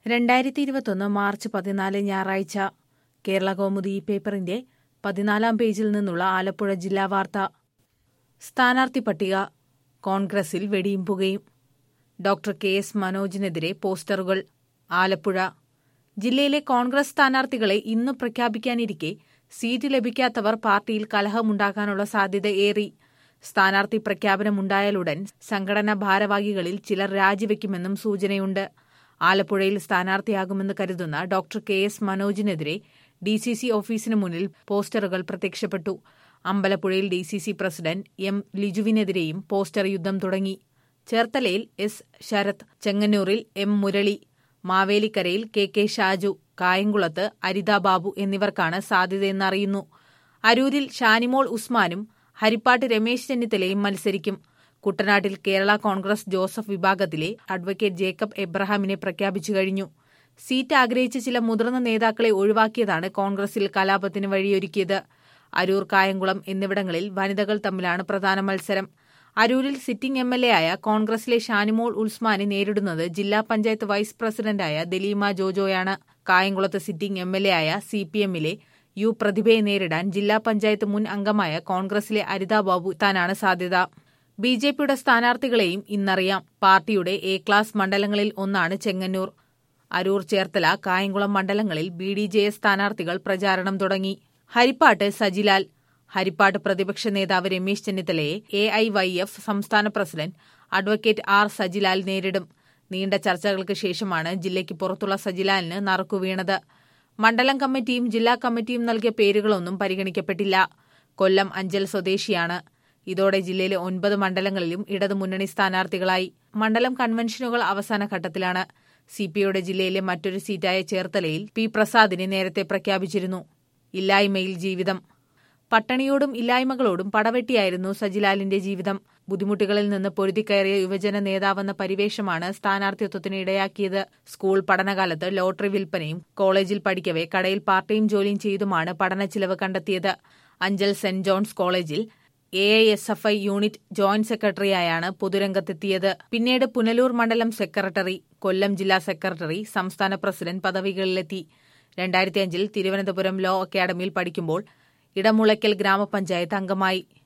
രണ്ടായിരത്തി ഇരുപത്തൊന്ന് മാർച്ച് പതിനാല് ഞായറാഴ്ച കേരള കൗമുദി ഈ പേപ്പറിന്റെ പതിനാലാം പേജിൽ നിന്നുള്ള ആലപ്പുഴ ജില്ലാ വാർത്ത സ്ഥാനാർത്ഥി പട്ടിക കോൺഗ്രസിൽ വെടിയും പുകയും ഡോക്ടർ കെ എസ് മനോജിനെതിരെ പോസ്റ്ററുകൾ ആലപ്പുഴ ജില്ലയിലെ കോൺഗ്രസ് സ്ഥാനാർത്ഥികളെ ഇന്ന് പ്രഖ്യാപിക്കാനിരിക്കെ സീറ്റ് ലഭിക്കാത്തവർ പാർട്ടിയിൽ കലഹമുണ്ടാക്കാനുള്ള സാധ്യത ഏറി സ്ഥാനാർത്ഥി പ്രഖ്യാപനമുണ്ടായാലുടൻ സംഘടനാ ഭാരവാഹികളിൽ ചിലർ രാജിവെക്കുമെന്നും സൂചനയുണ്ട് ആലപ്പുഴയിൽ സ്ഥാനാർത്ഥിയാകുമെന്ന് കരുതുന്ന ഡോക്ടർ കെ എസ് മനോജിനെതിരെ ഡി സി സി ഓഫീസിന് മുന്നിൽ പോസ്റ്ററുകൾ പ്രത്യക്ഷപ്പെട്ടു അമ്പലപ്പുഴയിൽ D C C president M ലിജുവിനെതിരെയും പോസ്റ്റർ യുദ്ധം തുടങ്ങി ചേർത്തലയിൽ എസ് ശരത് ചെങ്ങന്നൂരിൽ എം മുരളി മാവേലിക്കരയിൽ കെ കെ ഷാജു കായംകുളത്ത് അരിത ബാബു എന്നിവർക്കാണ് സാധ്യതയെന്നറിയുന്നു അരൂരിൽ ഷാനിമോൾ ഉസ്മാനും ഹരിപ്പാട്ട് രമേശ് ചെന്നിത്തലയും മത്സരിക്കും കുട്ടനാട്ടിൽ കേരള കോൺഗ്രസ് ജോസഫ് വിഭാഗത്തിലെ അഡ്വക്കേറ്റ് ജേക്കബ് എബ്രഹാമിനെ പ്രഖ്യാപിച്ചു കഴിഞ്ഞു സീറ്റ് ആഗ്രഹിച്ച ചില മുതിർന്ന നേതാക്കളെ ഒഴിവാക്കിയതാണ് കോൺഗ്രസിൽ കലാപത്തിന് വഴിയൊരുക്കിയത് അരൂർ കായംകുളം എന്നിവിടങ്ങളിൽ വനിതകൾ തമ്മിലാണ് പ്രധാന മത്സരം അരൂരിൽ സിറ്റിംഗ് എം എൽ എ ആയ കോൺഗ്രസിലെ ഷാനിമോൾ ഉസ്മാനെ നേരിടുന്നത് ജില്ലാ പഞ്ചായത്ത് വൈസ് പ്രസിഡന്റായ ദലീമ ജോജോയാണ് കായംകുളത്ത് സിറ്റിംഗ് എം എൽ എ ആയ സി പി എമ്മിലെ യു പ്രതിഭയെ നേരിടാൻ ജില്ലാ പഞ്ചായത്ത് മുൻ അംഗമായ കോൺഗ്രസിലെ അരിതാ ബാബു എത്താനാണ് സാധ്യത ബി ജെ പിയുടെ സ്ഥാനാർത്ഥികളെയും ഇന്നറിയാം പാർട്ടിയുടെ എ ക്ലാസ് മണ്ഡലങ്ങളിൽ ഒന്നാണ് ചെങ്ങന്നൂർ അരൂർ ചേർത്തല കായംകുളം മണ്ഡലങ്ങളിൽ ബി ഡി ജെ എസ് സ്ഥാനാർത്ഥികൾ പ്രചാരണം തുടങ്ങി ഹരിപ്പാട്ട് സജിലാൽ ഹരിപ്പാട്ട് പ്രതിപക്ഷ നേതാവ് രമേശ് ചെന്നിത്തലയെ എ ഐ വൈ എഫ് സംസ്ഥാന പ്രസിഡന്റ് അഡ്വക്കേറ്റ് ആർ സജിലാൽ നേരിടും നീണ്ട ചർച്ചകൾക്ക് ശേഷമാണ് ജില്ലയ്ക്ക് പുറത്തുള്ള സജിലാലിന് നറുക്കുവീണത് മണ്ഡലം കമ്മിറ്റിയും ജില്ലാ കമ്മിറ്റിയും നൽകിയ പേരുകളൊന്നും പരിഗണിക്കപ്പെട്ടില്ല കൊല്ലം അഞ്ചൽ സ്വദേശിയാണ് ഇതോടെ ജില്ലയിലെ ഒൻപത് മണ്ഡലങ്ങളിലും ഇടതുമുന്നണി സ്ഥാനാർത്ഥികളായി മണ്ഡലം കൺവെൻഷനുകൾ അവസാന ഘട്ടത്തിലാണ് സിപിഐയുടെ ജില്ലയിലെ മറ്റൊരു സീറ്റായ ചേർത്തലയിൽ പി പ്രസാദിനെ നേരത്തെ പ്രഖ്യാപിച്ചിരുന്നു ഇല്ലായ്മയിൽ ജീവിതം പട്ടണിയോടും ഇല്ലായ്മകളോടും പടവെട്ടിയായിരുന്നു സജിലാലിന്റെ ജീവിതം ബുദ്ധിമുട്ടുകളിൽ നിന്ന് പൊരുതിക്കയറിയ യുവജന നേതാവെന്ന പരിവേഷമാണ് സ്ഥാനാർത്ഥിത്വത്തിന് ഇടയാക്കിയത് സ്കൂൾ പഠനകാലത്ത് ലോട്ടറി വിൽപ്പനയും കോളേജിൽ പഠിക്കവെ കടയിൽ പാർട്ട് ടൈം ജോലിയും ചെയ്തുമാണ് പഠന ചിലവ് കണ്ടെത്തിയത് അഞ്ചൽ സെന്റ് ജോൺസ് കോളേജിൽ A I S F I unit joint സെക്രട്ടറിയായാണ് പൊതുരംഗത്തെത്തിയത് പിന്നീട് പുനലൂർ മണ്ഡലം സെക്രട്ടറി കൊല്ലം ജില്ലാ സെക്രട്ടറി സംസ്ഥാന പ്രസിഡന്റ് പദവികളിലെത്തി രണ്ടായിരത്തി അഞ്ചിൽ തിരുവനന്തപുരം ലോ അക്കാദമിയിൽ പഠിക്കുമ്പോൾ ഇടമുളയ്ക്കൽ ഗ്രാമപഞ്ചായത്ത് അംഗമായി